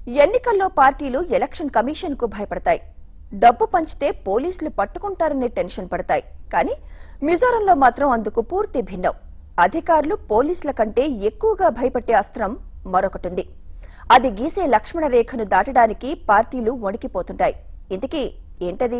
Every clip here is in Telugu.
ఎన్నికల్లో పార్టీలు ఎలక్షన్ కమిషన్ కు భయపడతాయి డబ్బు పంచితే పోలీసులు పట్టుకుంటారనే టెన్షన్ పడతాయి కానీ మిజోరంలో మాత్రం అందుకు పూర్తి భిన్నం అధికారులు పోలీసుల కంటే ఎక్కువగా భయపట్టే అస్త్రం మరొకటుంది అది గీసే లక్ష్మణ రేఖను దాటడానికి పార్టీలు వణికిపోతుంటాయి ఇంతకీ ఏంటది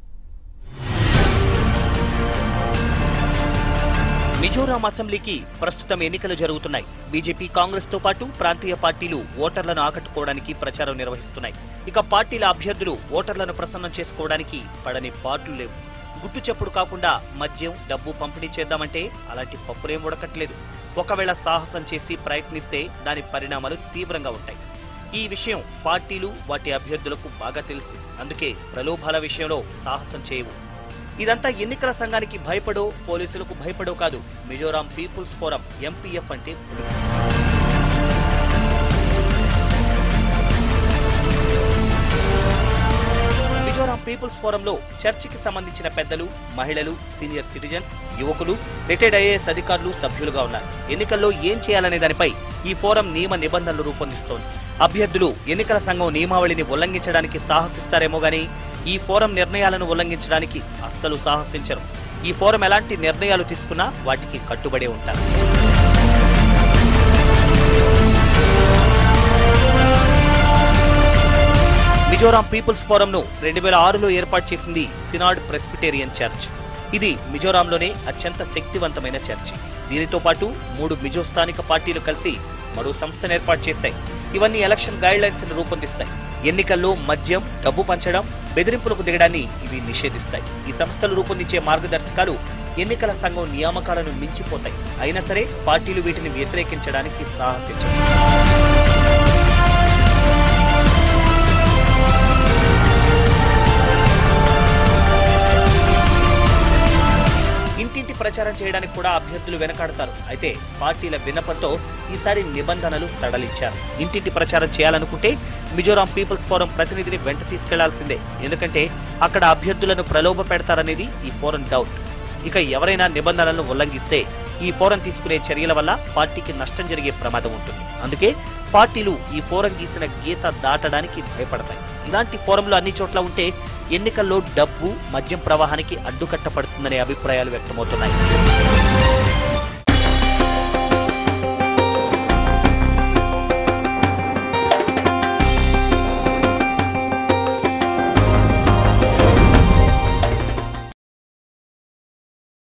మిజోరాం అసెంబ్లీకి ప్రస్తుతం ఎన్నికలు జరుగుతున్నాయి బీజేపీ కాంగ్రెస్ తో పాటు ప్రాంతీయ పార్టీలు ఓటర్లను ఆకట్టుకోవడానికి ప్రచారం నిర్వహిస్తున్నాయి ఇక పార్టీల అభ్యర్థులు ఓటర్లను ప్రసన్నం చేసుకోవడానికి పడని పాటలు లేవు గుట్టు చప్పుడు కాకుండా మద్యం డబ్బు పంపిణీ చేద్దామంటే అలాంటి పప్పులేం ఉడకట్లేదు ఒకవేళ సాహసం చేసి ప్రయత్నిస్తే దాని పరిణామాలు తీవ్రంగా ఉంటాయి ఈ విషయం పార్టీలు వాటి అభ్యర్థులకు బాగా తెలుసు అందుకే ప్రలోభాల విషయంలో సాహసం చేయవు ఇదంతా ఎన్నికల సంఘానికి భయపడో పోలీసులకు భయపడో కాదు మిజోరాం పీపుల్స్ ఫోరం ఎంపీఎఫ్ అంటే పులి. మిజోరాం పీపుల్స్ ఫోరంలో చర్చికి సంబంధించిన పెద్దలు మహిళలు సీనియర్ సిటిజన్స్ యువకులు రిటైర్డ్ ఐఏఎస్ అధికారులు సభ్యులుగా ఉన్నారు ఎన్నికల్లో ఏం చేయాలనే దానిపై ఈ ఫోరం నియమ నిబంధనలు రూపొందిస్తోంది అభ్యర్థులు ఎన్నికల సంఘం నియమావళిని ఉల్లంఘించడానికి సాహసిస్తారేమో గానీ ఈ ఫోరం నిర్ణయాలను ఉల్లంఘించడానికి అస్సలు సాహసించరు ఈ ఫోరం ఎలాంటి నిర్ణయాలు తీసుకున్నా వాటికి కట్టుబడే ఉంటారు మిజోరాం పీపుల్స్ ఫోరంను రెండు వేల ఆరులో ఏర్పాటు చేసింది సినాడ్ ప్రెస్బిటేరియన్ చర్చ్ ఇది మిజోరాంలోనే అత్యంత శక్తివంతమైన చర్చ్ దీనితో పాటు మూడు మిజో స్థానిక పార్టీలు కలిసి మరో సంస్థను ఏర్పాటు చేశాయి ఇవన్నీ ఎలక్షన్ గైడ్ లైన్స్ ని రూపొందిస్తాయి ఎన్నికల్లో మద్యం డబ్బు పంచడం బెదిరింపులకు దిగడాన్ని ఇవి నిషేధిస్తాయి ఈ సంస్థలు రూపొందించే మార్గదర్శకాలు ఎన్నికల సంఘం నియామకాలను మించిపోతాయి అయినా సరే పార్టీలు వీటిని వ్యతిరేకించడానికి సాహసించవు ఇంటింటి ప్రచారం చేయడానికి కూడా అభ్యర్థులు వెనకాడతారు అయితే పార్టీల విన్నపంతో ఈసారి నిబంధనలు సడలించారు ఇంటింటి ప్రచారం చేయాలనుకుంటే మిజోరాం పీపుల్స్ ఫోరం ప్రతినిధిని వెంట తీసుకెళ్లాల్సిందే ఎందుకంటే అక్కడ అభ్యర్థులను ప్రలోభ పెడతారనేది ఈ ఫోరం డౌట్ ఇక ఎవరైనా నిబంధనలను ఉల్లంఘిస్తే ఈ ఫోరం తీసుకునే చర్యల వల్ల పార్టీకి నష్టం జరిగే ప్రమాదం ఉంటుంది అందుకే పార్టీలు ఈ ఫోరం గీసిన గీత దాటడానికి భయపడతాయి ఇలాంటి ఫోరంలు అన్ని చోట్ల ఉంటే ఎన్నికల్లో డబ్బు మద్యం ప్రవాహానికి అడ్డుకట్టపడుతుందనే అభిప్రాయాలు వ్యక్తమవుతున్నాయి